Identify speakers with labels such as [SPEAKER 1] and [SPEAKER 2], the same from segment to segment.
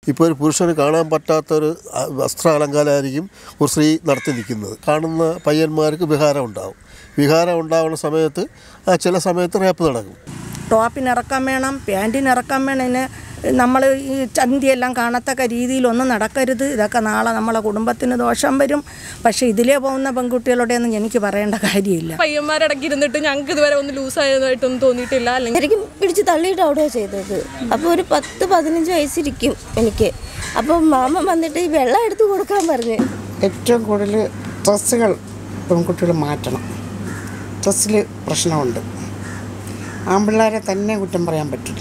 [SPEAKER 1] ഇപ്പോൾ ഒരു പുരുഷന് കാണാൻ പറ്റാത്തൊരു ആ, വസ്ത്രാലങ്കാരമായിരിക്കും ഒരു സ്ത്രീ നടത്തി നിൽക്കുന്നത് കാണുന്ന പയ്യന്മാർക്ക് വികാരം ഉണ്ടാവും വികാരം ഉണ്ടാവുന്ന സമയത്ത് ആ ചില സമയത്ത് റേപ്പ് നടക്കും
[SPEAKER 2] ടോപ്പിന് ഇറക്കം വേണം പാൻറ്റിന് ഇറക്കം വേണം ഇതിന് നമ്മൾ ഈ ചന്തിയെല്ലാം കാണത്തക്ക രീതിയിലൊന്നും നടക്കരുത് ഇതൊക്കെ നാളെ നമ്മളെ കുടുംബത്തിന് ദോഷം വരും പക്ഷേ ഇതിലേ പോകുന്ന പെൺകുട്ടികളുടെയൊന്നും എനിക്ക് പറയേണ്ട കാര്യമില്ല
[SPEAKER 3] പയ്യന്മാരടക്കി ഇരുന്നിട്ട് ഞങ്ങൾക്ക് ഇതുവരെ ഒന്ന് ലൂസായതായിട്ടൊന്നും തോന്നിയിട്ടില്ല അല്ലെങ്കിൽ
[SPEAKER 4] ശരിക്കും പിടിച്ച് തള്ളിയിട്ട് അവിടെ ചെയ്തത് അപ്പോൾ ഒരു പത്ത് പതിനഞ്ച് വയസ്സിരിക്കും എനിക്ക് അപ്പം മാമ വന്നിട്ട് ഈ വെള്ളം എടുത്ത് കൊടുക്കാൻ പറഞ്ഞ്
[SPEAKER 5] ഏറ്റവും കൂടുതൽ ഡ്രസ്സുകൾ പെൺകുട്ടികൾ മാറ്റണം ഡ്രസ്സിൽ പ്രശ്നമുണ്ട് ആൺപിള്ളേരെ തന്നെ കുറ്റം പറയാൻ പറ്റില്ല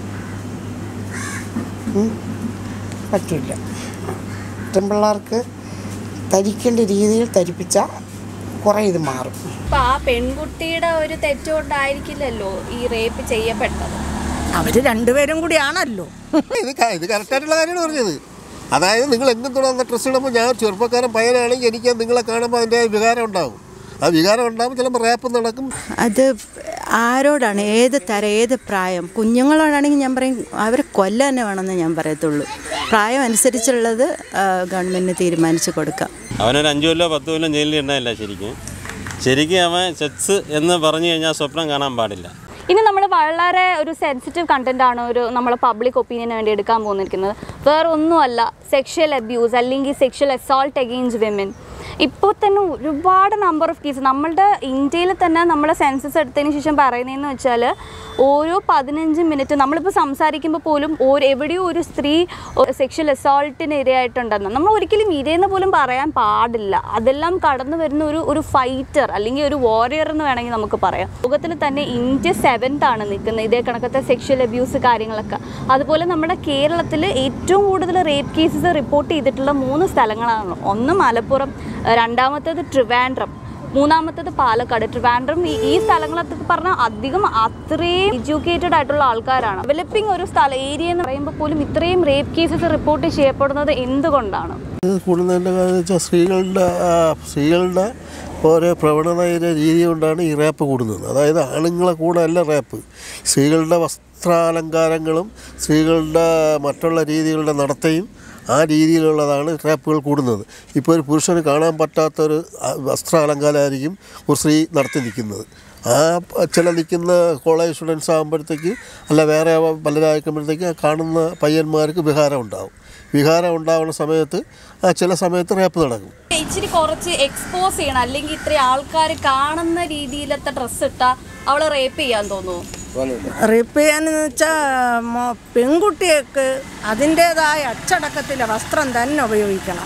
[SPEAKER 5] ഉം. പറ്റില്ല പെൺപിള്ളേർക്ക് ധരിക്കേണ്ട രീതിയിൽ ധരിപ്പിച്ചാൽ കുറേ ഇത് മാറും
[SPEAKER 6] അപ്പൊ ആ പെൺകുട്ടിയുടെ ഒരു തെറ്റുകൊണ്ടായിരിക്കില്ലല്ലോ ഈ റേപ്പ് ചെയ്യപ്പെട്ടത്
[SPEAKER 2] അവർ രണ്ടുപേരും കൂടി ആണല്ലോ
[SPEAKER 1] ഇത് ക- ഇത് കറക്റ്റായിട്ടുള്ള കാര്യമാണ് പറഞ്ഞത് അതായത് നിങ്ങൾ എങ്ങും തുടർന്ന ഡ്രസ്സ് ഇടുമ്പോൾ ഞാൻ ഒരു ചെറുപ്പക്കാരൻ പയ്യനാണെങ്കിൽ എനിക്ക് നിങ്ങളെ കാണുമ്പോൾ അതിൻ്റെ വികാരം ഉണ്ടാകും ആ വികാരം ഉണ്ടാകുമ്പോൾ ചിലപ്പോൾ റേപ്പ് നടക്കും
[SPEAKER 7] അത് ആരോടാണ് ഏത് തരം ഏത് പ്രായം കുഞ്ഞുങ്ങളോടാണെങ്കിൽ ഞാൻ പറയും അവരെ കൊല്ലാൻ തന്നെ വേണമെന്ന് ഞാൻ പറയത്തുള്ളൂ പ്രായം അനുസരിച്ചുള്ളത് ആ, ഗവൺമെൻറ്റിന് തീരുമാനിച്ച് കൊടുക്കാം
[SPEAKER 8] അവനൊരു അഞ്ചു കൊല്ലോ പത്ത് കൊല്ലോ ജയിലിൽ ഇടണമല്ല ശരിക്കും ശരിക്കും അവൻ സെക്സ് എന്ന് പറഞ്ഞു കഴിഞ്ഞാൽ സ്വപ്നം കാണാൻ പാടില്ല
[SPEAKER 6] ഇനി നമ്മൾ വളരെ ഒരു സെൻസിറ്റീവ് കണ്ടന്റ് ആണ് ഒരു നമ്മൾ പബ്ലിക് ഒപ്പീനിയന് വേണ്ടി എടുക്കാൻ പോകുന്നിരിക്കുന്നത് വേറെ ഒന്നുമല്ല സെക്ഷൽ അബ്യൂസ് അല്ലെങ്കിൽ സെക്ഷൽ അസോൾട്ട് അഗെയിൻസ്റ്റ് വിമൻ ഇപ്പോൾ തന്നെ ഒരുപാട് നമ്പർ ഓഫ് കേസ് നമ്മളുടെ ഇന്ത്യയിൽ തന്നെ നമ്മൾ സെൻസസ് എടുത്തതിന് ശേഷം പറയുന്നതെന്ന് വെച്ചാൽ ഓരോ പതിനഞ്ച് മിനിറ്റ് നമ്മളിപ്പോൾ സംസാരിക്കുമ്പോൾ പോലും ഒരു എവിടെയോ ഒരു സ്ത്രീ സെക്ഷൽ അസോൾട്ടിന് ഇരയായിട്ടുണ്ടെന്ന് നമ്മൾ ഒരിക്കലും ഇരയെന്ന് പോലും പറയാൻ പാടില്ല അതെല്ലാം കടന്നു വരുന്ന ഒരു ഒരു ഫൈറ്റർ അല്ലെങ്കിൽ ഒരു വാരിയർ എന്ന് വേണമെങ്കിൽ നമുക്ക് പറയാം ലോകത്തിൽ തന്നെ ഇന്ത്യ സെവൻത് ആണ് നിൽക്കുന്നത് ഇതേ കണക്കത്തെ സെക്ഷൽ അബ്യൂസ് കാര്യങ്ങളൊക്കെ അതുപോലെ നമ്മുടെ കേരളത്തിൽ ഏറ്റവും കൂടുതൽ റേപ്പ് കേസസ് റിപ്പോർട്ട് ചെയ്തിട്ടുള്ള മൂന്ന് സ്ഥലങ്ങളാണ് ഒന്ന് മലപ്പുറം രണ്ടാമത്തേത് ട്രിവാൻഡ്രം മൂന്നാമത്തേത് പാലക്കാട് ട്രിവാൻഡ്രം ഈ ഈ സ്ഥലങ്ങളൊക്കെ പറഞ്ഞാൽ അധികം അത്രയും എഡ്യൂക്കേറ്റഡ് ആയിട്ടുള്ള ആൾക്കാരാണ് ഡെവലപ്പിംഗ് ഒരു സ്ഥല ഏരിയ എന്ന് പറയുമ്പോൾ പോലും ഇത്രയും റേപ്പ് കേസസ് റിപ്പോർട്ട് ചെയ്യപ്പെടുന്നത് എന്തുകൊണ്ടാണ്
[SPEAKER 1] ഇത് കൂടുന്നതിൻ്റെ കാര്യം വെച്ചാൽ സ്ത്രീകളുടെ ആ, സ്ത്രീകളുടെ ഓരോ പ്രവണതയുടെ രീതി കൊണ്ടാണ് ഈ റേപ്പ് കൂടുന്നത് അതായത് ആണുങ്ങളെ കൂടെ അല്ല റേപ്പ് സ്ത്രീകളുടെ വസ്ത്രാലങ്കാരങ്ങളും സ്ത്രീകളുടെ മറ്റുള്ള രീതികളുടെ നടത്തയും ആ രീതിയിലുള്ളതാണ് റേപ്പുകൾ കൂടുന്നത് ഇപ്പോൾ ഒരു പുരുഷന് കാണാൻ പറ്റാത്തൊരു ആ, വസ്ത്രാലങ്കാരമായിരിക്കും ഒരു സ്ത്രീ നടത്തി നിൽക്കുന്നത് ആ പ- ചില നിൽക്കുന്ന കോളേജ് സ്റ്റുഡൻസ് ആകുമ്പോഴത്തേക്ക് അല്ല വേറെ പലരായിരിക്കുമ്പോഴത്തേക്ക് ആ കാണുന്ന പയ്യന്മാർക്ക് വികാരം ഉണ്ടാവും വികാരം ഉണ്ടാവുന്ന സമയത്ത് ആ ചില സമയത്ത് റേപ്പ് നടക്കും
[SPEAKER 6] ഇച്ചിരി കുറച്ച് എക്സ്പോസ് ചെയ്യണം അല്ലെങ്കിൽ ഇത്രയും ആൾക്കാർ കാണുന്ന രീതിയിലത്തെ ഡ്രസ്സ് ഇട്ടാൽ അവളെ റേപ്പ് ചെയ്യാൻ തോന്നുന്നു
[SPEAKER 2] റേപ്പ് ചെയ്യാനെന്ന് വെച്ചാൽ പെൺകുട്ടികൾക്ക് അതിൻ്റേതായ അച്ചടക്കത്തിലെ വസ്ത്രം തന്നെ ഉപയോഗിക്കണം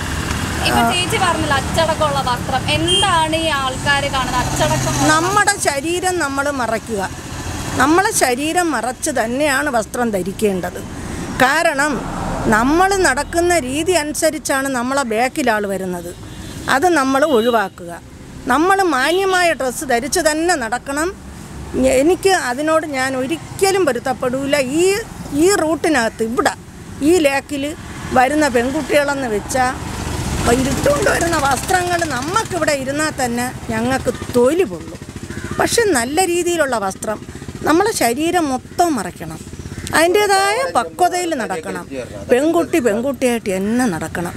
[SPEAKER 6] ഇപ്പൊ ചേച്ചി പറഞ്ഞില്ല അച്ചടക്കമുള്ള വസ്ത്രം എന്താണ് ഈ ആൾക്കാർ കാണുന്നത് അച്ചടക്കം
[SPEAKER 2] നമ്മുടെ ശരീരം നമ്മൾ മറയ്ക്കുക നമ്മളെ ശരീരം മറച്ച് തന്നെയാണ് വസ്ത്രം ധരിക്കേണ്ടത് കാരണം നമ്മൾ നടക്കുന്ന രീതി അനുസരിച്ചാണ് നമ്മളെ ബാക്കിലാൾ വരുന്നത് അത് നമ്മൾ ഒഴിവാക്കുക നമ്മൾ മാന്യമായ ഡ്രസ്സ് ധരിച്ച് തന്നെ നടക്കണം ഞ- എനിക്ക് അതിനോട് ഞാൻ ഒരിക്കലും പൊരുത്തപ്പെടില്ല ഈ ഈ റൂട്ടിനകത്ത് ഇവിടെ ഈ ലേക്കിൽ വരുന്ന പെൺകുട്ടികളെന്ന് വെച്ചാൽ ഇരുട്ടുകൊണ്ട് വരുന്ന വസ്ത്രങ്ങൾ നമുക്കിവിടെ ഇരുന്നാൽ തന്നെ ഞങ്ങൾക്ക് തൊലി പൊള്ളും പക്ഷെ നല്ല രീതിയിലുള്ള വസ്ത്രം നമ്മളെ ശരീരം മൊത്തം മറയ്ക്കണം അതിൻ്റേതായ പക്വതയിൽ നടക്കണം പെൺകുട്ടി പെൺകുട്ടിയായിട്ട് തന്നെ നടക്കണം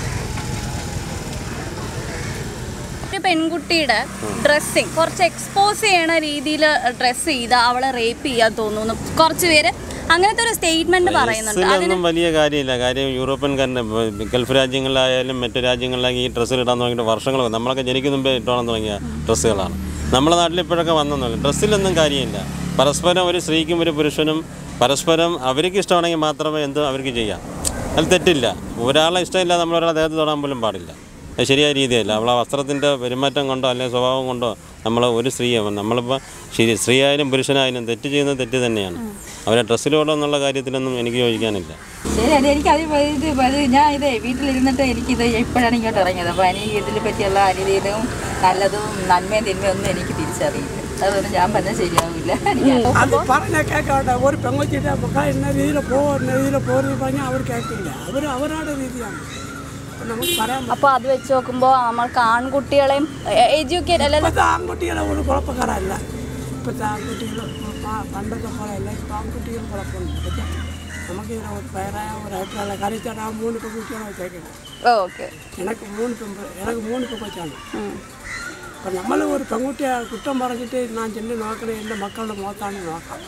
[SPEAKER 6] ഒരു പെൺകുട്ടിയുടെ ഡ്രസ്സിങ് കുറച്ച് എക്സ്പോസ് ചെയ്യണ രീതിയിൽ ഡ്രസ്സ് ചെയ്ത് അവളെ റേപ്പ് ചെയ്യാൻ തോന്നുന്നു കുറച്ച് പേര് അങ്ങനത്തെ ഒരു സ്റ്റേറ്റ്മെന്റ് പറയുന്നുണ്ട് അതിന്
[SPEAKER 8] ഡ്രസ്സിലൊന്നും വലിയ കാര്യമില്ല കാര്യം യൂറോപ്യൻ കാരൻ്റെ ഗൾഫ് രാജ്യങ്ങളിലായാലും മറ്റു രാജ്യങ്ങളിലായാലും ഈ ഡ്രസ്സിൽ ഇടാൻ തുടങ്ങിയിട്ട് വർഷങ്ങളൊക്കെ നമ്മളൊക്കെ ജനിക്കുന്ന മുമ്പേ ഇട്ടോളം തുടങ്ങിയ ഡ്രസ്സുകളാണ് നമ്മുടെ നാട്ടിൽ ഇപ്പോഴൊക്കെ വന്നെന്നല്ല ഡ്രസ്സിലൊന്നും കാര്യമില്ല പരസ്പരം ഒരു സ്ത്രീക്കും ഒരു പുരുഷനും പരസ്പരം അവർക്ക് ഇഷ്ടമാണെങ്കിൽ മാത്രമേ എന്ത് അവർക്ക് ചെയ്യാം അത് തെറ്റില്ല ഒരാളെ ഇഷ്ടമില്ല നമ്മൾ ഒരാളെ ദേഹത്ത് തൊടാൻ പോലും പാടില്ല അത് ശരിയായ രീതിയല്ല അവളെ വസ്ത്രത്തിൻ്റെ പെരുമാറ്റം കൊണ്ടോ അല്ലെങ്കിൽ സ്വഭാവം കൊണ്ടോ നമ്മൾ ഒരു സ്ത്രീയെ നമ്മളിപ്പോൾ ശരി സ്ത്രീ ആയാലും പുരുഷനായാലും തെറ്റ് ചെയ്യുന്നത് തെറ്റ് തന്നെയാണ് അവരെ ഡ്രസ്സിലോടോ എന്നുള്ള കാര്യത്തിലൊന്നും എനിക്ക് യോജിക്കാനില്ല
[SPEAKER 9] ശരി അത് എനിക്ക് അത് ഇത് അത് ഞാൻ ഇത് വീട്ടിലിരുന്നിട്ട് എനിക്കിത് ഇപ്പോഴാണ് ഇങ്ങോട്ട് ഇറങ്ങിയത് അപ്പോൾ എനിക്ക് ഇതിനെ പറ്റിയുള്ള അനീതിയും നല്ലതും നന്മയും തിന്മയും ഒന്നും എനിക്ക് തിരിച്ചറിയില്ല അതുകൊണ്ട് ഞാൻ പറഞ്ഞാൽ ശരിയാവില്ല
[SPEAKER 10] അത് പറഞ്ഞ കേൾക്കട്ടെ ഒരു പെങ്കൊച്ചിട്ട് പൊക്ക ഇന്ന രീതിയിൽ പോ ഇന്ന രീതിയിൽ പോരെന്ന് പറഞ്ഞാൽ അവർ കേൾക്കില്ല അവർ അവരുടെ രീതിയാണ് അപ്പൊ നമുക്ക് പറയാൻ
[SPEAKER 6] അപ്പൊ അത് വെച്ച് നോക്കുമ്പോൾ നമ്മൾക്ക് ആൺകുട്ടികളെയും എഡ്യൂക്കേറ്റ് അല്ല
[SPEAKER 10] ഇപ്പോഴത്തെ ആൺകുട്ടികളെ ഒരു കുഴപ്പക്കാരല്ല ഇപ്പോഴത്തെ ആൺകുട്ടികൾ പണ്ടത്തെ പോലെ അല്ല ഇപ്പം ആൺകുട്ടികൾ കുഴപ്പമുണ്ട് പക്ഷേ நமக்கு இதில் ஒரு பேராக ஒரு அபிப்பிராயம் கரைச்சா நான் மூணு பெண்குட்டியான வச்சேன்
[SPEAKER 6] ഓക്കെ
[SPEAKER 10] எனக்கு மூணு பெண் எனக்கு மூணு பெண் வச்சாங்க இப்போ நம்மளும் ஒரு பெண்குட்டியை குற்றம் പറഞ്ഞിട്ട് நான் ചെന്ന് നോക്കണേ എൻ്റെ മക്കളുടെ മുഖത്താണ് നോക്കാം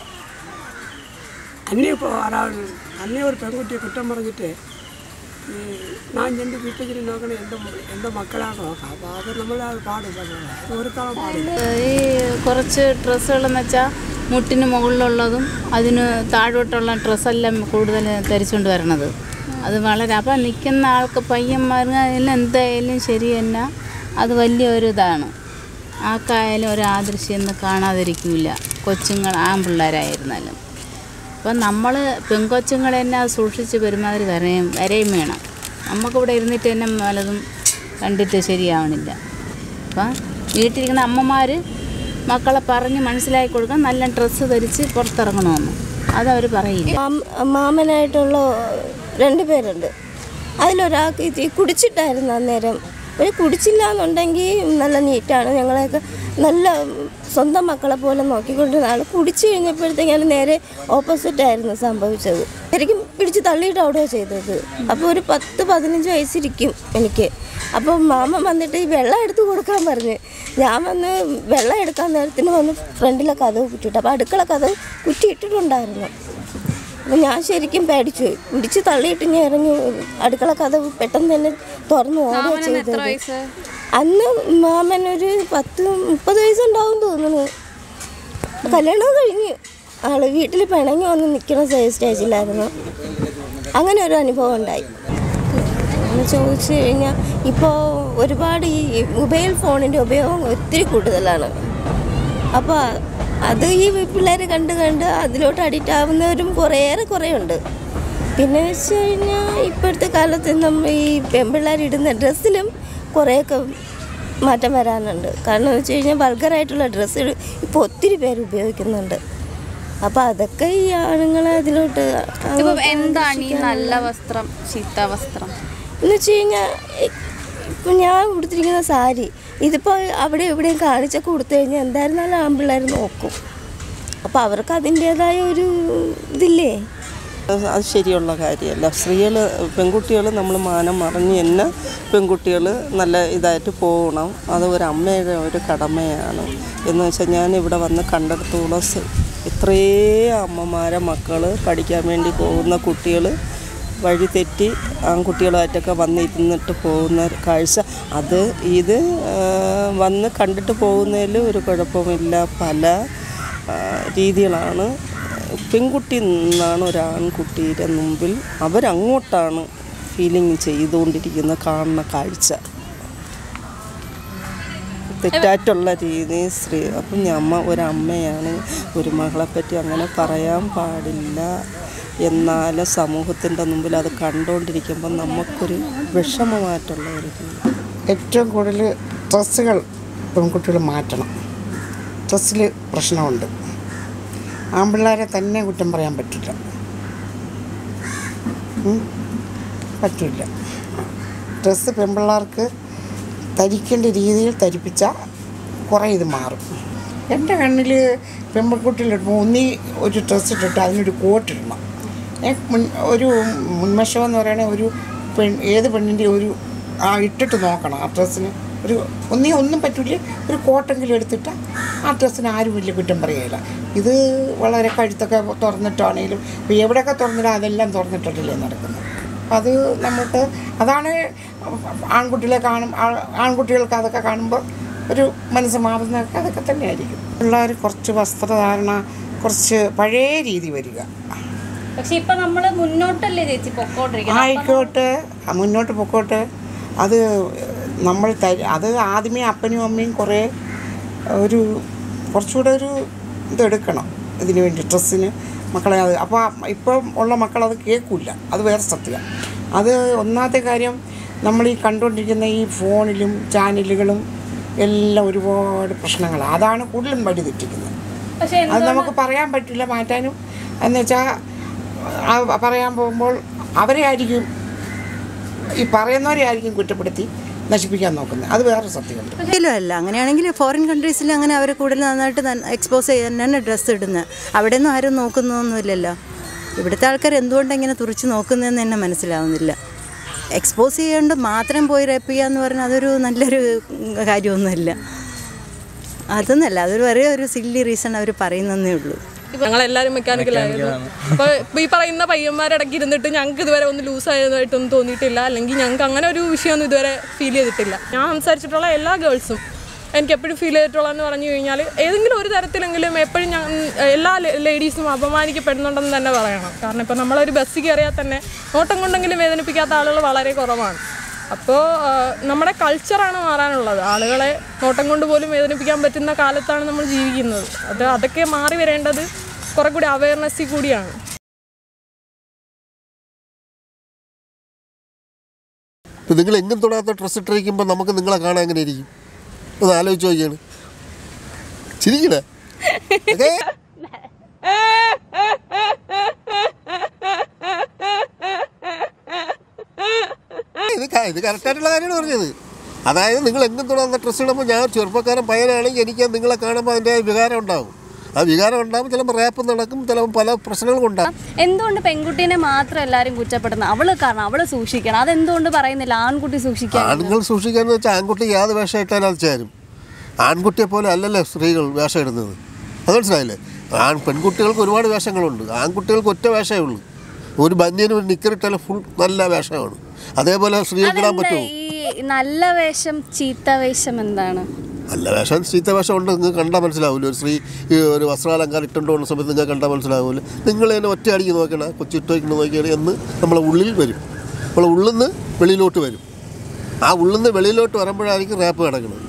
[SPEAKER 10] അന്നേ ഇപ്പോൾ ഒരാൾ അന്നേ ഒരു പെൺകുട്ടിയെ കുറ്റം പറഞ്ഞിട്ട് ഈ ഞാൻ ചെന്ന് വീട്ടിൽ ചെന്ന് നോക്കണേ എൻ്റെ എൻ്റെ മക്കളാണ് നോക്കാം അപ്പോൾ അത് നമ്മൾ അത് പാടില്ല അത് ഒരു കാലം പാടില്ല
[SPEAKER 11] ഈ കുറച്ച് ഡ്രസ്സുകളെന്ന് വെച്ചാൽ മുട്ടിന് മുകളിലുള്ളതും അതിന് താഴോട്ടുള്ള ഡ്രസ്സെല്ലാം കൂടുതൽ ധരിച്ചുകൊണ്ട് വരണത് അത് വളരെ അപ്പം നിൽക്കുന്ന ആൾക്ക് പയ്യന്മാർക്ക് അതിന് എന്തായാലും ശരി തന്നെ അത് വലിയൊരു ഇതാണ് ആർക്കായാലും ഒരു ആദൃശ്യം കാണാതിരിക്കില്ല കൊച്ചുങ്ങൾ ആൺപിള്ളേരായിരുന്നാലും അപ്പം നമ്മൾ പെൺകൊച്ചുങ്ങൾ തന്നെ അത് സൂക്ഷിച്ച് പെരുമാറി വരെയും വരെയും വേണം നമുക്കിവിടെ ഇരുന്നിട്ട് തന്നെ പലതും കണ്ടിട്ട് ശരിയാവണില്ല അപ്പം വീട്ടിലിരിക്കുന്ന അമ്മമാർ മക്കളെ പറഞ്ഞ് മനസ്സിലാക്കി കൊടുക്കാൻ നല്ല ഡ്രസ്സ് ധരിച്ച് പുറത്തിറങ്ങണമെന്ന് അതവർ പറയില്ല
[SPEAKER 4] മാം- മാമനായിട്ടുള്ള രണ്ട് പേരുണ്ട് അതിലൊരാൾക്ക് ഇത് കുടിച്ചിട്ടായിരുന്നു അന്നേരം ഒരു കുടിച്ചില്ല എന്നുണ്ടെങ്കിൽ നല്ല നീറ്റാണ് ഞങ്ങളെയൊക്കെ നല്ല സ്വന്തം മക്കളെ പോലെ നോക്കിക്കൊണ്ടിരുന്ന ആൾ കുടിച്ചു കഴിഞ്ഞപ്പോഴത്തേക്കും നേരെ ഓപ്പോസിറ്റ് ആയിരുന്നു സംഭവിച്ചത് ശരിക്കും പിടിച്ച് തള്ളിയിട്ട് അവിടെ ചെയ്തത് അപ്പോൾ ഒരു പത്ത് പതിനഞ്ച് വയസ്സിരിക്കും എനിക്ക് അപ്പോൾ മാമ വന്നിട്ട് ഈ വെള്ളം എടുത്ത് കൊടുക്കാൻ പറഞ്ഞ് ഞാൻ വന്ന് വെള്ളം എടുക്കാൻ നേരത്തിന് വന്ന് ഫ്രണ്ടിലെ കഥവ് കുറ്റിയിട്ട് അപ്പോൾ അടുക്കള കഥവ് കുറ്റി ഇട്ടിട്ടുണ്ടായിരുന്നു അപ്പം ഞാൻ ശരിക്കും പേടിച്ചു പോയി പിടിച്ച് തള്ളിയിട്ട് ഞാൻ ഇറങ്ങി അടുക്കള കഥ പെട്ടെന്ന് തന്നെ തുറന്നു ഓടുക
[SPEAKER 6] മാമനെന്ന് എത്ര
[SPEAKER 4] ചെയ്തത്
[SPEAKER 6] വയസ്സ്?
[SPEAKER 4] അന്ന് മാമൻ ഒരു പത്ത് മുപ്പത് വയസ്സുണ്ടാവും തോന്നുന്നു കല്യാണം കഴിഞ്ഞു ആള് വീട്ടിൽ പിണങ്ങി വന്ന് നിൽക്കുന്ന സ്റ്റേജിലായിരുന്നു അങ്ങനെ ഒരു അനുഭവം ഉണ്ടായി എന്ന് ചോദിച്ചു കഴിഞ്ഞാൽ ഇപ്പോൾ ഒരുപാട് ഈ മൊബൈൽ ഫോണിൻ്റെ ഉപയോഗം ഒത്തിരി കൂടുതലാണ് അപ്പോൾ അത് ഈ പിള്ളേർ കണ്ട് കണ്ട് അതിലോട്ട് അഡിക്റ്റ് ആവുന്നവരും കുറേയേറെ കുറേ ഉണ്ട് പിന്നെ വെച്ച് കഴിഞ്ഞാൽ ഇപ്പോഴത്തെ കാലത്ത് നമ്മൾ ഈ പെൺപിള്ളേർ ഇടുന്ന ഡ്രസ്സിലും കുറേയൊക്കെ മാറ്റം വരാനുണ്ട് കാരണം എന്ന് വെച്ച് കഴിഞ്ഞാൽ വൾഗറായിട്ടുള്ള ഡ്രസ്സ് ഇപ്പോൾ ഒത്തിരി പേര് ഉപയോഗിക്കുന്നുണ്ട് അപ്പോൾ അതൊക്കെ ഈ ആണുങ്ങളെ അതിലോട്ട്
[SPEAKER 6] ഇപ്പം
[SPEAKER 4] അങ്ങോട്ട്
[SPEAKER 6] എന്താണ് ഈ
[SPEAKER 4] ആകർഷിക്കാനുള്ള-
[SPEAKER 6] നല്ല വസ്ത്രം ചീത്ത വസ്ത്രം
[SPEAKER 4] എന്ന് വെച്ച് കഴിഞ്ഞാൽ ഇപ്പം ഞാൻ ഉടുത്തിരിക്കുന്ന സാരി ഇതിപ്പോൾ അവിടെ എവിടെയും കാണിച്ചൊക്കെ കൊടുത്തു കഴിഞ്ഞാൽ എന്തായിരുന്നാലും ആൺപിള്ളേർ നോക്കും അപ്പോൾ അവർക്ക് അതിൻ്റേതായ ഒരു ഇതില്ലേ
[SPEAKER 12] അത് അത് ശരിയുള്ള കാര്യമല്ല സ്ത്രീകൾ പെൺകുട്ടികൾ നമ്മൾ മാനം മറിഞ്ഞ് തന്നെ പെൺകുട്ടികൾ നല്ല ഇതായിട്ട് പോകണം അത് ഒരു അമ്മയുടെ ഒരു കടമയാണ് എന്ന് വെച്ചാൽ ഞാൻ ഇവിടെ വന്ന് കണ്ടെടുത്തോളം സ് ഇത്രേ അമ്മമാരെ മക്കൾ പഠിക്കാൻ വേണ്ടി പോകുന്ന കുട്ടികൾ വഴി തെറ്റി ആൺകുട്ടികളായിട്ടൊക്കെ വന്നിരുന്നിട്ട് പോകുന്ന ഒരു കാഴ്ച അത് ഇത് ആ, വന്ന് കണ്ടിട്ട് പോകുന്നതിൽ ഒരു കുഴപ്പമില്ല പല ആ, രീതികളാണ് പെൺകുട്ടി നിന്നാണ് ഒരു ആൺകുട്ടിയുടെ മുമ്പിൽ അവരങ്ങോട്ടാണ് ഫീലിംഗ് ചെയ്തുകൊണ്ടിരിക്കുന്ന കാണുന്ന കാഴ്ച തെറ്റായിട്ടുള്ള രീതി സ്ത്രീ അപ്പം ഞമ്മ ഒരമ്മയാണ് ഒരു മകളെ പറ്റി അങ്ങനെ പറയാൻ പാടില്ല എന്നാലും സമൂഹത്തിൻ്റെ മുമ്പിൽ അത് കണ്ടുകൊണ്ടിരിക്കുമ്പോൾ നമുക്കൊരു വിഷമമായിട്ടുള്ള ഒരു രീതി
[SPEAKER 5] ഏറ്റവും കൂടുതൽ ഡ്രസ്സുകൾ പെൺകുട്ടികൾ മാറ്റണം ഡ്രസ്സിൽ പ്രശ്നമുണ്ട് ആൺപിള്ളേരെ തന്നെ കുറ്റം പറയാൻ പറ്റില്ല ഉം. പറ്റില്ല ഡ്രസ്സ് പെൺപിള്ളേർക്ക് ധരിക്കേണ്ട രീതിയിൽ ധരിപ്പിച്ചാൽ കുറേ ഇത് മാറും എൻ്റെ കണ്ണിൽ പെൺകുട്ടികളിടുമ്പോൾ ഒന്നീ ഒരു ഡ്രസ്സ് ഇട്ടിട്ട് അതിനൊരു കോട്ടിടണം ഏ, മുൻ ഒരു മുൻവശം എന്ന് പറയുന്നത് ഒരു പെൺ ഏത് പെണ്ണിൻ്റെ ഒരു ആ ഇട്ടിട്ട് നോക്കണം ആ ഡ്രസ്സിന് ഒരു ഒന്നീ ഒന്നും പറ്റില്ല ഒരു കോട്ടെങ്കിലും എടുത്തിട്ട് ആ ഡ്രസ്സിന് ആരും വലിയ കുറ്റം പറയുകയില്ല ഇത് വളരെ കഴുത്തൊക്കെ തുറന്നിട്ടാണെങ്കിലും ഇപ്പോൾ എവിടെയൊക്കെ തുറന്നിട്ടാൽ അതെല്ലാം തുറന്നിട്ടിട്ടില്ലേ നടക്കുന്നത് അപ്പം അത് നമുക്ക് അതാണ് ആൺകുട്ടികളെ കാണും ആ- ആൺകുട്ടികൾക്ക് അതൊക്കെ കാണുമ്പോൾ ഒരു മനസ്സ് മാറുന്നതൊക്കെ അതൊക്കെ തന്നെയായിരിക്കും പിള്ളേർ കുറച്ച് വസ്ത്രധാരണ കുറച്ച് പഴയ രീതി വരിക
[SPEAKER 6] പക്ഷെ ഇപ്പൊ നമ്മള് മുന്നോട്ടല്ലേ ചേച്ചി പൊക്കോണ്ടിരിക്കുന്നത്
[SPEAKER 5] ആയിക്കോട്ടെ ആ, മുന്നോട്ട് പൊക്കോട്ടെ അത് നമ്മൾ തരി അത് ആദ്യമേ അപ്പനും അമ്മയും കുറേ ഒരു കുറച്ചുകൂടെ ഒരു ഇതെടുക്കണം ഇതിന് വേണ്ടി ഡ്രസ്സിന് മക്കളെ അത് അപ്പോൾ ഇപ്പം ഉള്ള മക്കളത് കേൾക്കില്ല അത് വേറെ സത്യം അത് ഒന്നാമത്തെ കാര്യം നമ്മൾ ഈ കണ്ടുകൊണ്ടിരിക്കുന്ന ഈ ഫോണിലും ചാനലുകളും എല്ലാം ഒരുപാട് പ്രശ്നങ്ങളാണ് അതാണ് കൂടുതലും വഴി തെറ്റിക്കുന്നത്
[SPEAKER 6] പക്ഷെ
[SPEAKER 5] അത് നമുക്ക് പറയാൻ പറ്റില്ല മാറ്റാനും എന്ന് വെച്ചാൽ പറയാൻ പോകുമ്പോൾ അവരെ ആയിരിക്കും ഈ പറയുന്നവരെ ആയിരിക്കും കുറ്റപ്പെടുത്തി നശിപ്പിക്കാൻ നോക്കുന്നത് അത് വേറെ സത്യമുണ്ട്
[SPEAKER 7] ഒരിക്കലും അല്ല അങ്ങനെയാണെങ്കിൽ ഫോറിൻ കൺട്രീസിൽ അങ്ങനെ അവർ കൂടുതൽ നന്നായിട്ട് എക്സ്പോസ് ചെയ്യാൻ തന്നെ ഡ്രസ്സ് ഇടുന്നത് അവിടെ ഒന്നും ആരും നോക്കുന്നൊന്നുമില്ലല്ലോ ഇവിടുത്തെ ആൾക്കാർ എന്തുകൊണ്ടാണ് ഇങ്ങനെ തുറച്ച് നോക്കുന്നതെന്ന് തന്നെ മനസ്സിലാവുന്നില്ല എക്സ്പോസ് ചെയ്യേണ്ട മാത്രം പോയി റേപ്പ് ചെയ്യുക എന്ന് പറഞ്ഞാൽ അതൊരു നല്ലൊരു കാര്യമൊന്നുമല്ല അതൊന്നല്ല അതൊരു ഒരേ ഒരു സില്ലി റീസൺ അവർ പറയുന്നതേ ഉള്ളൂ
[SPEAKER 3] ഞങ്ങളെല്ലാവരും മെക്കാനിക്കലായിരുന്നു അപ്പോൾ ഇപ്പോൾ ഈ പറയുന്ന പയ്യന്മാരിടയ്ക്ക് ഇരുന്നിട്ട് ഞങ്ങൾക്ക് ഇതുവരെ ഒന്ന് ലൂസ് ആയതായിട്ടൊന്നും തോന്നിയിട്ടില്ല അല്ലെങ്കിൽ ഞങ്ങൾക്ക് അങ്ങനെ ഒരു വിഷയമൊന്നും ഇതുവരെ ഫീൽ ചെയ്തിട്ടില്ല ഞാൻ സംസാരിച്ചിട്ടുള്ള എല്ലാ ഗേൾസും എനിക്ക് എപ്പോഴും ഫീൽ ചെയ്തിട്ടുള്ളതെന്ന് പറഞ്ഞു കഴിഞ്ഞാൽ ഏതെങ്കിലും ഒരു തരത്തിലെങ്കിലും എപ്പോഴും ഞാൻ എല്ലാ ലേഡീസും അപമാനിക്കപ്പെടുന്നുണ്ടെന്ന് തന്നെ പറയണം കാരണം ഇപ്പോൾ നമ്മളൊരു ബസ്സിൽ കയറിയാൽ തന്നെ നോട്ടം കൊണ്ടെങ്കിലും വേദനിപ്പിക്കാത്ത ആളുകൾ വളരെ കുറവാണ് അപ്പോൾ നമ്മുടെ കൾച്ചറാണ് മാറാനുള്ളത് ആളുകളെ നോട്ടം കൊണ്ട് പോലും വേദനിപ്പിക്കാൻ പറ്റുന്ന കാലത്താണ് നമ്മൾ ജീവിക്കുന്നത് അത് അതൊക്കെ മാറി വരേണ്ടത് കുറെ കൂടി അവയർനെസ്സിൽ കൂടിയാണ്
[SPEAKER 1] ഇപ്പം നിങ്ങൾ എങ്ങും തൊടാത്ത ഡ്രസ്സ് ഇട്ടിരിക്കുമ്പോൾ നമുക്ക് നിങ്ങളെ കാണാൻ എങ്ങനെ ഇരിക്കും ഒന്ന് ആലോചിച്ച് നോക്കിയാണ് ചിരിക്കണേ ഓക്കേ? ഇത് ക- ഇത് കറക്റ്റായിട്ടുള്ള കാര്യമാണ് പറഞ്ഞത് അതായത് നിങ്ങൾ എങ്ങും തൊടാത്ത ഡ്രസ്സ് ഇടുമ്പോൾ ഞാൻ ഒരു ചെറുപ്പക്കാരൻ പയ്യനാണെങ്കിൽ എനിക്ക് നിങ്ങളെ കാണുമ്പോൾ അതിൻ്റെ വികാരം ഉണ്ടാവും ആ വികാരം ഉണ്ടാകുമ്പോൾ ചിലപ്പോൾ റാപ്പ് നടക്കും ചിലപ്പോൾ പല പ്രശ്നങ്ങളും ഉണ്ടാകും
[SPEAKER 6] എന്തുകൊണ്ട് പെൺകുട്ടീനെ മാത്രം എല്ലാവരും കുറ്റപ്പെടുന്നത് അവള് കാരണം അവള് സൂക്ഷിക്കണം അതെന്തുകൊണ്ട് പറയുന്നില്ല ആൺകുട്ടി സൂക്ഷിക്കാൻ
[SPEAKER 1] ആണുങ്ങൾ സൂക്ഷിക്കാന്ന് വെച്ചാൽ ആൺകുട്ടി യാത് വേഷം ഇട്ടാലും അത് ചേരും ആൺകുട്ടിയെ പോലെ അല്ലല്ലോ സ്ത്രീകൾ വേഷം ഇടുന്നത് അത് മനസ്സിലായില്ലേ ആൺ പെൺകുട്ടികൾക്ക് ഒരുപാട് വേഷങ്ങളുണ്ട് ആൺകുട്ടികൾക്ക് ഒറ്റ വേഷമേ ഉള്ളൂ ഒരു ബന്യനും ഒരു നിക്കറിട്ടാലും ഫുൾ നല്ല വേഷമാണ് അതേപോലെ സ്ത്രീകൾക്ക് ഇടാൻ
[SPEAKER 6] അതെന്താ
[SPEAKER 1] പറ്റുമോ
[SPEAKER 6] ഈ നല്ല വേഷം ചീത്ത വേഷം എന്താണ്
[SPEAKER 1] നല്ല വേഷം ചീത്ത വേഷം ഉണ്ട് നിങ്ങൾക്ക് കണ്ടാൽ മനസ്സിലാവില്ല ഒരു സ്ത്രീ ഈ ഒരു വസ്ത്രാലങ്കാരം ഇട്ടുകൊണ്ട് പോകുന്ന സമയത്ത് നിങ്ങൾക്ക് കണ്ടാൽ മനസ്സിലാവില്ല നിങ്ങൾ തന്നെ ഒറ്റ അടിക്ക് നോക്കണം കൊച്ചിട്ട് വയ്ക്കണം നോക്കിയാൽ എന്ന് നമ്മളെ ഉള്ളിൽ വരും നമ്മളെ ഉള്ളിൽ നിന്ന് വെളിയിലോട്ട് വരും ആ ഉള്ളിൽ നിന്ന് വെളിയിലോട്ട് വരുമ്പോഴായിരിക്കും റാപ്പ് കിടക്കുന്നത്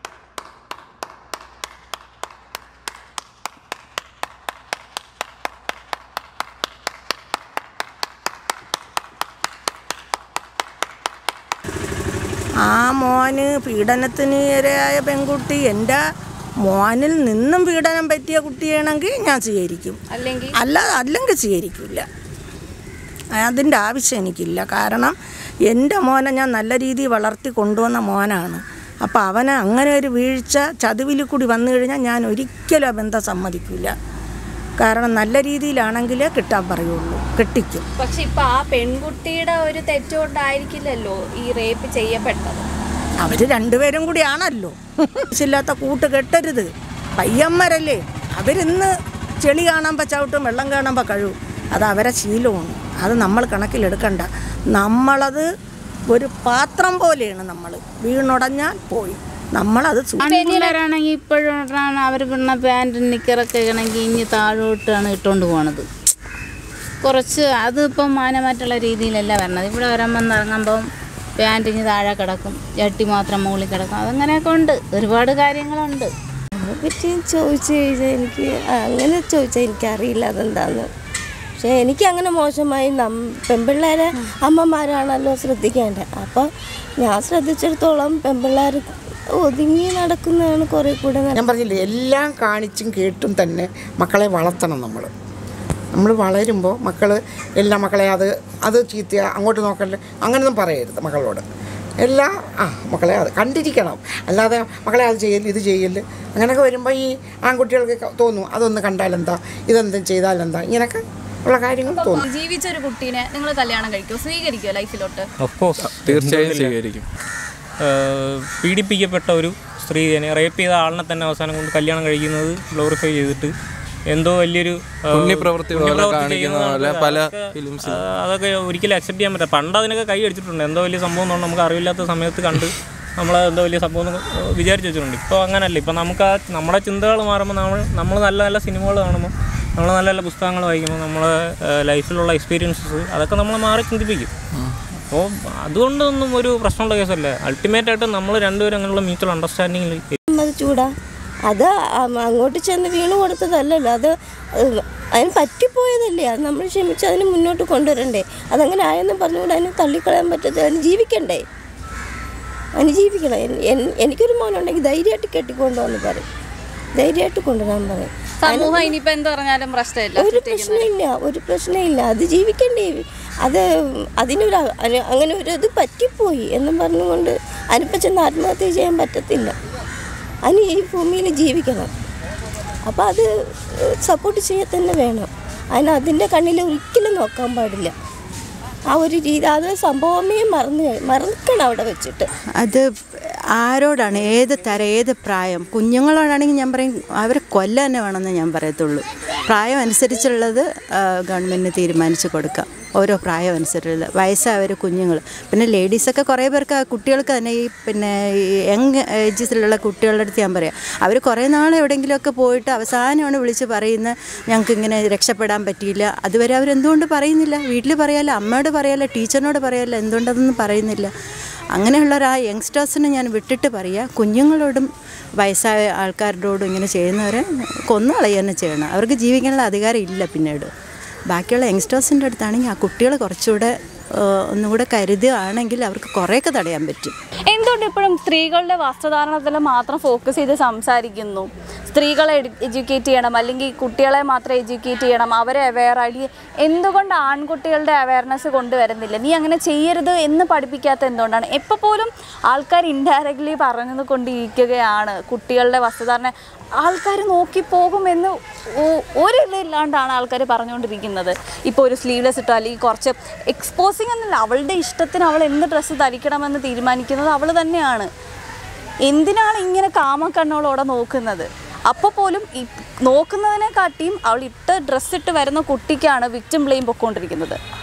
[SPEAKER 2] ആ മോന് പീഡനത്തിന് ഇരയായ പെൺകുട്ടി എൻ്റെ മോനിൽ നിന്നും പീഡനം പറ്റിയ കുട്ടിയാണെങ്കിൽ ഞാൻ സ്വീകരിക്കും
[SPEAKER 6] അല്ലെങ്കിൽ
[SPEAKER 2] അല്ല അല്ലെങ്കിൽ സ്വീകരിക്കില്ല അതിൻ്റെ ആവശ്യം എനിക്കില്ല കാരണം എൻ്റെ മോനെ ഞാൻ നല്ല രീതിയിൽ വളർത്തി കൊണ്ടുവന്ന മോനാണ് അപ്പോൾ അവനെ അങ്ങനെ ഒരു വീഴ്ച ചതുവിൽ കൂടി വന്നു കഴിഞ്ഞാൽ ഞാൻ ഒരിക്കലും ആ ബന്ധം സമ്മതിക്കില്ല കാരണം നല്ല രീതിയിലാണെങ്കിലേ കിട്ടാൻ പറയുള്ളൂ കെട്ടിക്കും
[SPEAKER 6] പക്ഷെ ഇപ്പൊ ആ പെൺകുട്ടിയുടെ ഒരു തെറ്റുകൊണ്ടായിരിക്കില്ലല്ലോ ഈ റേപ്പ് ചെയ്യപ്പെട്ടത്
[SPEAKER 2] അവർ രണ്ടുപേരും കൂടി ആണല്ലോ ഇല്ലാത്ത കൂട്ട് കെട്ടരുത് പയ്യന്മാരല്ലേ അവരിന്ന് ചെളി കാണുമ്പോൾ ചവിട്ടും വെള്ളം കാണുമ്പോൾ കഴിവും അത് അവരെ ശീലമാണ് അത് നമ്മൾ കണക്കിലെടുക്കണ്ട നമ്മളത് ഒരു പാത്രം പോലെയാണ് നമ്മൾ വീണുടഞ്ഞാൽ പോയി നമ്മളത് സൂ-
[SPEAKER 11] ആൺപിള്ളേരാണെങ്കിൽ ഇപ്പോഴാണ് അവർ പിന്ന പാൻറ് നിക്കറൊക്കെ ആണെങ്കിൽ ഇനി താഴോട്ടാണ് ഇട്ടുകൊണ്ട് പോണത് കുറച്ച് അതിപ്പം മാനമാറ്റുള്ള രീതിയിലല്ല വരണത് ഇവിടെ വരുമ്പം ഇറങ്ങുമ്പം പാൻറ് ഇനി താഴെ കിടക്കും ചട്ടി മാത്രം മുകളിൽ കിടക്കും അതങ്ങനെയൊക്കെ ഉണ്ട് ഒരുപാട് കാര്യങ്ങളുണ്ട്
[SPEAKER 4] അതിനെപ്പറ്റി ചോദിച്ചു കഴിഞ്ഞാൽ എനിക്ക് അങ്ങനെ ചോദിച്ചാൽ എനിക്കറിയില്ല അതെന്താന്ന് പക്ഷേ എനിക്ക് അങ്ങനെ മോശമായി നം പെൺപിള്ളേരെ അമ്മമാരാണല്ലോ ശ്രദ്ധിക്കേണ്ടത് അപ്പോൾ ഞാൻ ശ്രദ്ധിച്ചിടത്തോളം പെൺപിള്ളേർ ഒതുങ്ങി നടക്കുന്നതാണ് കുറേ കൂടെ
[SPEAKER 5] ഞാൻ പറഞ്ഞില്ലേ എല്ലാം കാണിച്ചും കേട്ടും തന്നെ മക്കളെ വളർത്തണം നമ്മൾ നമ്മൾ വളരുമ്പോൾ മക്കൾ എല്ലാ മക്കളെ അത് അത് ചീത്ത അങ്ങോട്ട് നോക്കല്ലേ അങ്ങനെയൊന്നും പറയരുത് മക്കളോട് എല്ലാ ആ മക്കളെ അത് കണ്ടിരിക്കണം അല്ലാതെ മക്കളെ അത് ചെയ്യല് ഇത് ചെയ്യല് അങ്ങനെയൊക്കെ വരുമ്പോൾ ഈ ആൺകുട്ടികൾക്ക് തോന്നും അതൊന്ന് കണ്ടാലെന്താ ഇതെന്തും ചെയ്താലെന്താ ഇങ്ങനെയൊക്കെ ഉള്ള കാര്യങ്ങൾ തോന്നും
[SPEAKER 6] ജീവിച്ച ഒരു കുട്ടീനെ നിങ്ങൾ കല്യാണം കഴിക്കുമോ സ്വീകരിക്കുമോ ലൈഫിലോട്ട്
[SPEAKER 13] ഓഫ് കോഴ്സ് തീർച്ചയായും സ്വീകരിക്കും ഏഹ് പീഡിപ്പിക്കപ്പെട്ട ഒരു സ്ത്രീയെ റേപ്പ് ചെയ്ത ആളിനെ തന്നെ അവസാനം കൊണ്ട് കല്യാണം കഴിക്കുന്നത് ഗ്ലോറിഫൈ ചെയ്തിട്ട് എന്തോ വലിയൊരു ഏഹ്,
[SPEAKER 14] പുണ്യപ്രവൃത്തി പോലെ
[SPEAKER 13] പുണ്യപ്രവൃത്തി
[SPEAKER 14] കാണിക്കുന്ന
[SPEAKER 13] ചെയ്യുന്നത്
[SPEAKER 14] പോലെ
[SPEAKER 13] കൊണ്ട്
[SPEAKER 14] പല
[SPEAKER 13] അതൊക്കെ,
[SPEAKER 14] ഫിലിംസിലും.
[SPEAKER 13] ഏഹ്, അതൊക്കെ ഒരിക്കലും അക്സെപ്റ്റ് ചെയ്യാൻ പറ്റില്ല പണ്ട് അതിനൊക്കെ കൈ അടിച്ചിട്ടുണ്ട് എന്തോ വലിയ സംഭവം എന്നുകൊണ്ട് നമുക്ക് അറിവില്ലാത്ത സമയത്ത് കണ്ട് നമ്മൾ എന്തോ വലിയ സംഭവം എന്ന് വിചാരിച്ച് വെച്ചിട്ടുണ്ട് ഇപ്പോൾ അങ്ങനല്ല ഇപ്പോൾ നമുക്ക് ആ നമ്മുടെ ചിന്തകൾ മാറുമ്പോൾ നമ്മൾ നമ്മൾ നല്ല നല്ല സിനിമകൾ കാണുമ്പോൾ നമ്മൾ നല്ല നല്ല പുസ്തകങ്ങൾ വായിക്കുമ്പോൾ നമ്മളെ ലൈഫിലുള്ള എക്സ്പീരിയൻസസ് അതൊക്കെ നമ്മൾ മാറി ചിന്തിപ്പിക്കും അപ്പോൾ അതുകൊണ്ടൊന്നും ഒരു പ്രശ്നമുള്ള കേസല്ല അൾട്ടിമേറ്റ് ആയിട്ട് നമ്മൾ രണ്ടുപേരും അങ്ങനെയുള്ള മ്യൂച്വൽ അണ്ടർസ്റ്റാൻഡിങ്ങിൽ
[SPEAKER 4] ചൂടാ അത് അ- അങ്ങോട്ട് ചെന്ന് വീണ് കൊടുത്തതല്ലല്ലോ അത് ഏഹ്, അതിന് പറ്റിപ്പോയതല്ലേ അത് നമ്മൾ ക്ഷമിച്ച് അതിന് മുന്നോട്ട് കൊണ്ടുവരണ്ടേ അതങ്ങനെ ആയെന്ന് പറഞ്ഞുകൊണ്ട് അതിനെ തള്ളിക്കളയാൻ പറ്റത്തില്ല അതിന് ജീവിക്കണ്ടേ അതിന് ജീവിക്കണം എൻ- എൻ- എനിക്കൊരു മോനുണ്ടെങ്കിൽ ധൈര്യമായിട്ട് കെട്ടിക്കൊണ്ടുവന്ന് പറയും ധൈര്യമായിട്ട് കൊണ്ടുവരാൻ പറയും
[SPEAKER 6] സമൂഹം ഇനിയിപ്പോ എന്ത് പറഞ്ഞാലും പ്രശ്നമില്ല
[SPEAKER 4] ഒരു പ്രശ്നമില്ല ഒരു പ്രശ്നമില്ല അത് ജീവിക്കണ്ടേ അത് അതിനൊരു അ- അന- അങ്ങനെ ഒരു ഇത് പറ്റിപ്പോയി എന്നും പറഞ്ഞുകൊണ്ട് അതിനിപ്പോൾ ചെന്ന് ആത്മഹത്യ ചെയ്യാൻ പറ്റത്തില്ല അതിന് ഈ ഭൂമിയിൽ ജീവിക്കണം അപ്പോൾ അത് സപ്പോർട്ട് ചെയ്യ തന്നെ വേണം അതിന് അതിൻ്റെ കണ്ണിൽ ഒരിക്കലും നോക്കാൻ പാടില്ല ആ ഒരു രീതി അത് സംഭവമേ മറന്നു കഴി- മറക്കണം അവിടെ വെച്ചിട്ട്
[SPEAKER 7] അത് ആരോടാണ് ഏത് തരം ഏത് പ്രായം കുഞ്ഞുങ്ങളോടാണെങ്കിൽ ഞാൻ പറയും അവരെ കൊല്ല തന്നെ വേണമെന്ന് ഞാൻ പറയത്തുള്ളൂ പ്രായം അനുസരിച്ചുള്ളത് ആ, ഗവൺമെൻറ്റിന് തീരുമാനിച്ച് കൊടുക്കാം ഓരോ പ്രായം അനുസരിച്ചുള്ള വയസ്സായവർ കുഞ്ഞുങ്ങൾ പിന്നെ ലേഡീസൊക്കെ കുറേ പേർക്ക് ആ കുട്ടികൾക്ക് തന്നെ ഈ പിന്നെ ഈ യങ് ഏജസിലുള്ള കുട്ടികളുടെ അടുത്ത് ഞാൻ പറയാം അവർ കുറേ നാൾ എവിടെയെങ്കിലുമൊക്കെ പോയിട്ട് അവസാനമാണ് വിളിച്ച് പറയുന്നത് ഞങ്ങൾക്ക് ഇങ്ങനെ രക്ഷപ്പെടാൻ പറ്റിയില്ല അതുവരെ അവരെന്തുകൊണ്ട് പറയുന്നില്ല വീട്ടിൽ പറയാലോ അമ്മയോട് പറയാലോ ടീച്ചറിനോട് പറയാലോ എന്തുകൊണ്ടതൊന്നും പറയുന്നില്ല അങ്ങനെയുള്ളൊരു ആ യങ്സ്റ്റേഴ്സിനെ ഞാൻ വിട്ടിട്ട് പറയുക കുഞ്ഞുങ്ങളോടും വയസ്സായ ആൾക്കാരോടും ഇങ്ങനെ ചെയ്യുന്നവരെ കൊന്നുകളയുക തന്നെ ചെയ്യണം അവർക്ക് ജീവിക്കാനുള്ള അധികാരം ഇല്ല പിന്നീട് ബാക്കിയുള്ള യങ്സ്റ്റേഴ്സിൻ്റെ അടുത്താണെങ്കിൽ ആ കുട്ടികൾ കുറച്ചുകൂടെ ആ, ഒന്നുകൂടെ കരുതുകയാണെങ്കിൽ അവർക്ക് കുറേയൊക്കെ തടയാൻ പറ്റും
[SPEAKER 6] എന്തുകൊണ്ട് ഇപ്പോഴും സ്ത്രീകളുടെ വസ്ത്രധാരണത്തിൽ മാത്രം ഫോക്കസ് ചെയ്ത് സംസാരിക്കുന്നു സ്ത്രീകളെ എഡ്യൂക്കേറ്റ് ചെയ്യണം അല്ലെങ്കിൽ കുട്ടികളെ മാത്രം എഡ്യൂക്കേറ്റ് ചെയ്യണം അവരെ അവെയർ ആയി എന്തുകൊണ്ട് ആൺകുട്ടികളുടെ അവയർനെസ് കൊണ്ടുവരുന്നില്ല നീ അങ്ങനെ ചെയ്യരുത് എന്ന് പഠിപ്പിക്കാത്ത എന്തുകൊണ്ടാണ് എപ്പോൾ പോലും ആൾക്കാർ ഇൻഡയറക്ട്ലി പറഞ്ഞത് കൊണ്ടിരിക്കുകയാണ് കുട്ടികളുടെ വസ്ത്രധാരണ ആൾക്കാർ നോക്കി പോകുമെന്ന് ഒ- ഒരു ഇതില്ലാണ്ടാണ് ആൾക്കാർ പറഞ്ഞുകൊണ്ടിരിക്കുന്നത് ഇപ്പോൾ ഒരു സ്ലീവ്ലെസ് ഇട്ടോ അല്ലെങ്കിൽ കുറച്ച് എക്സ്പോസിങ് എന്നല്ല അവളുടെ ഇഷ്ടത്തിന് അവൾ എന്ത് ഡ്രസ്സ് ധരിക്കണമെന്ന് തീരുമാനിക്കുന്നത് അവൾ തന്നെയാണ് എന്തിനാണ് ഇങ്ങനെ കാമക്കണ്ണോളോടെ നോക്കുന്നത് അപ്പോൾ പോലും ഈ നോക്കുന്നതിനെക്കാട്ടിയും അവൾ ഇട്ട ഡ്രസ്സ് ഇട്ട് വരുന്ന കുട്ടിക്കാണ് വിക്ടിം ബ്ലെയിം പൊക്കോണ്ടിരിക്കുന്നത്